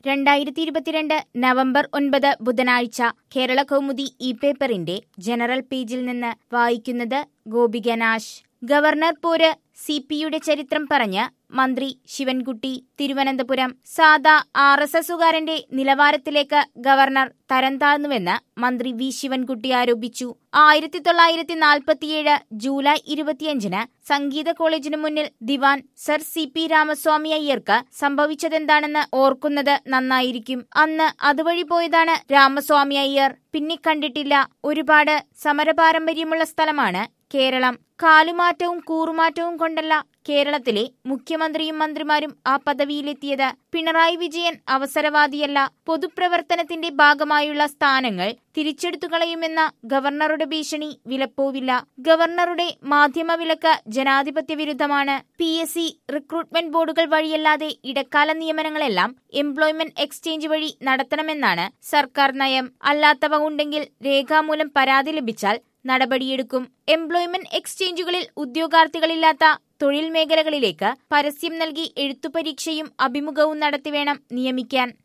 രണ്ടായിരത്തി ഇരുപത്തിരണ്ട് നവംബർ ഒൻപത് ബുധനാഴ്ച കേരള കൗമുദി ഇ പേപ്പറിന്റെ ജനറൽ പേജിൽ നിന്ന് വായിക്കുന്നത് ഗോപിക നാശ് ഗവർണർ പോര് സി പിയുടെ ചരിത്രം പറഞ്ഞ് മന്ത്രി ശിവൻകുട്ടി തിരുവനന്തപുരം സാദാ ആർ എസ് എസുകാരന്റെ നിലവാരത്തിലേക്ക് ഗവർണർ തരം താഴ്ന്നുവെന്ന് മന്ത്രി വി ശിവൻകുട്ടി ആരോപിച്ചു ആയിരത്തി തൊള്ളായിരത്തി നാൽപ്പത്തിയേഴ് ജൂലൈ ഇരുപത്തിയഞ്ചിന് സംഗീത കോളേജിനു മുന്നിൽ ദിവാൻ സർ സി പി രാമസ്വാമി അയ്യർക്ക് സംഭവിച്ചതെന്താണെന്ന് ഓർക്കുന്നത് നന്നായിരിക്കും അന്ന് അതുവഴി പോയതാണ് രാമസ്വാമി അയ്യർ പിന്നെ കണ്ടിട്ടില്ല ഒരുപാട് സമരപാരമ്പര്യമുള്ള സ്ഥലമാണ് കേരളം കാലുമാറ്റവും കൂറുമാറ്റവും കൊണ്ടല്ല കേരളത്തിലെ മുഖ്യമന്ത്രിയും മന്ത്രിമാരും ആ പദവിയിലെത്തിയത് പിണറായി വിജയൻ അവസരവാദിയല്ല പൊതുപ്രവർത്തനത്തിന്റെ ഭാഗമായുള്ള സ്ഥാനങ്ങൾ തിരിച്ചെടുത്തു കളയുമെന്ന ഗവർണറുടെ ഭീഷണി വിലപ്പോവില്ല ഗവർണറുടെ മാധ്യമ വിലക്ക് ജനാധിപത്യ വിരുദ്ധമാണ് പി എസ് സി റിക്രൂട്ട്മെന്റ് ബോർഡുകൾ വഴിയല്ലാതെ ഇടക്കാല നിയമനങ്ങളെല്ലാം എംപ്ലോയ്മെന്റ് എക്സ്ചേഞ്ച് വഴി നടത്തണമെന്നാണ് സർക്കാർ നയം അല്ലാത്തവ ഉണ്ടെങ്കിൽ രേഖാമൂലം പരാതി ലഭിച്ചാൽ നടപടിയെടുക്കും എംപ്ലോയ്മെന്റ് എക്സ്ചേഞ്ചുകളിൽ ഉദ്യോഗാർത്ഥികളില്ലാത്ത തൊഴിൽ മേഖലകളിലേക്ക് പരസ്യം നൽകി എഴുത്തുപരീക്ഷയും അഭിമുഖവും നടത്തി വേണം നിയമിക്കാൻ